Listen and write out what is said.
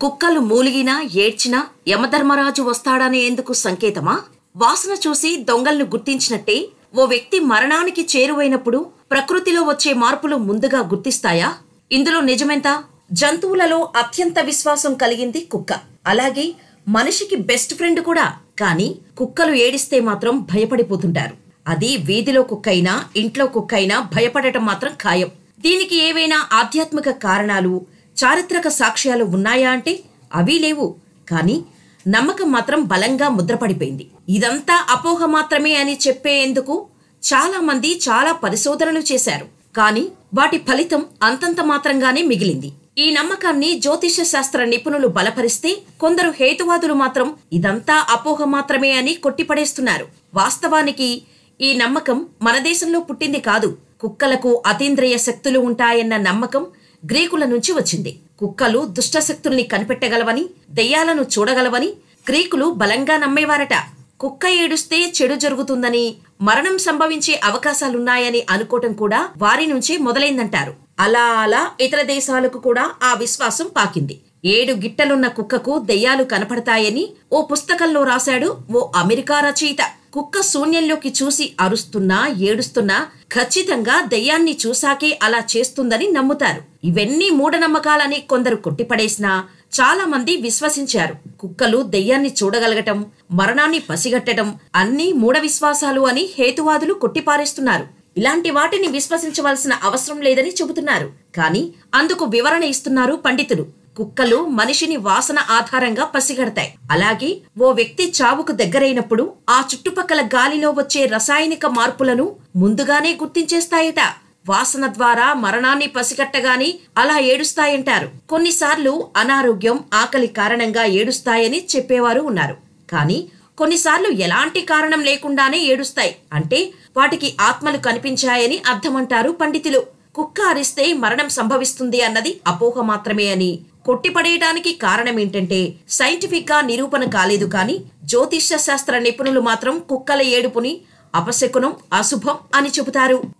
కుక్కలు మూలిగినా ఏడ్చినా యమధర్మరాజు వస్తాడనేందుకు సంకేతమా వాసన చూసి దొంగల్ని గుర్తించినట్టే ఓ వ్యక్తి మరణానికి చేరువైనప్పుడు ప్రకృతిలో వచ్చే మార్పులు ముందుగా గుర్తిస్తాయా ఇందులో నిజమెంత జంతువులలో అత్యంత విశ్వాసం కలిగింది కుక్క అలాగే మనిషికి బెస్ట్ ఫ్రెండ్ కూడా కానీ కుక్కలు ఏడిస్తే మాత్రం భయపడిపోతుంటారు అది వీధిలో కుక్కైనా ఇంట్లో కుక్కైనా భయపడటం మాత్రం ఖాయం దీనికి ఏవైనా ఆధ్యాత్మిక కారణాలు చారిత్రక సాక్ష్యాలు ఉన్నాయా అంటే అవి లేవు కానీ నమ్మకం మాత్రం బలంగా ముద్రపడిపోయింది ఇదంతా అపోహ మాత్రమే అని చెప్పేందుకు చాలా మంది చాలా పరిశోధనలు చేశారు కానీ వాటి ఫలితం అంతంత మాత్రంగానే మిగిలింది ఈ నమ్మకాన్ని జ్యోతిష శాస్త్ర నిపుణులు బలపరిస్తే కొందరు హేతువాదులు మాత్రం ఇదంతా అపోహ మాత్రమే అని కొట్టిపడేస్తున్నారు వాస్తవానికి ఈ నమ్మకం మన దేశంలో పుట్టింది కాదు కుక్కలకు అతీంద్రియ శక్తులు ఉంటాయన్న నమ్మకం గ్రీకుల నుంచి వచ్చింది కుక్కలు దుష్టశక్తుల్ని కనిపెట్టగలవని దెయ్యాలను చూడగలవని గ్రీకులు బలంగా నమ్మేవారట కుక్క ఏడుస్తే చెడు జరుగుతుందని మరణం సంభవించే అవకాశాలున్నాయని అనుకోవటం కూడా వారి నుంచే మొదలైందంటారు అలా అలా ఇతర దేశాలకు కూడా ఆ విశ్వాసం పాకింది ఏడు గిట్టలున్న కుక్కకు దెయ్యాలు కనపడతాయని ఓ పుస్తకంలో రాశాడు ఓ అమెరికా రచయిత కుక్క శూన్యంలోకి చూసి అరుస్తున్నా ఏడుస్తున్నా ఖచ్చితంగా దెయ్యాన్ని చూశాకే అలా చేస్తుందని నమ్ముతారు ఇవన్నీ మూఢనమ్మకాలని కొందరు కొట్టిపడేసినా చాలా మంది విశ్వసించారు కుక్కలు దెయ్యాన్ని చూడగలగటం మరణాన్ని పసిగట్టడం అన్నీ మూఢ విశ్వాసాలు అని హేతువాదులు కొట్టిపారేస్తున్నారు ఇలాంటి వాటిని విశ్వసించవలసిన అవసరం లేదని చెబుతున్నారు కానీ అందుకు వివరణ ఇస్తున్నారు పండితులు కుక్కలు మనిషిని వాసన ఆధారంగా పసిగడతాయి అలాగే ఓ వ్యక్తి చావుకు దగ్గరైనప్పుడు ఆ చుట్టుపక్కల గాలిలో వచ్చే రసాయనిక మార్పులను ముందుగానే గుర్తించేస్తాయట వాసన ద్వారా మరణాన్ని పసిగట్టగాని అలా ఏడుస్తాయంటారు కొన్నిసార్లు అనారోగ్యం ఆకలి కారణంగా ఏడుస్తాయని చెప్పేవారు ఉన్నారు కానీ కొన్నిసార్లు ఎలాంటి కారణం లేకుండానే ఏడుస్తాయి అంటే వాటికి ఆత్మలు కనిపించాయని అర్థమంటారు పండితులు కుక్క అరిస్తే మరణం సంభవిస్తుంది అన్నది అపోహ మాత్రమే అని కొట్టిపడేయడానికి కారణం ఏంటంటే సైంటిఫిక్ గా నిరూపణ కాలేదు కానీ జ్యోతిష్య శాస్త్ర నిపుణులు మాత్రం కుక్కల ఏడుపుని అపశకునం అశుభం అని చెబుతారు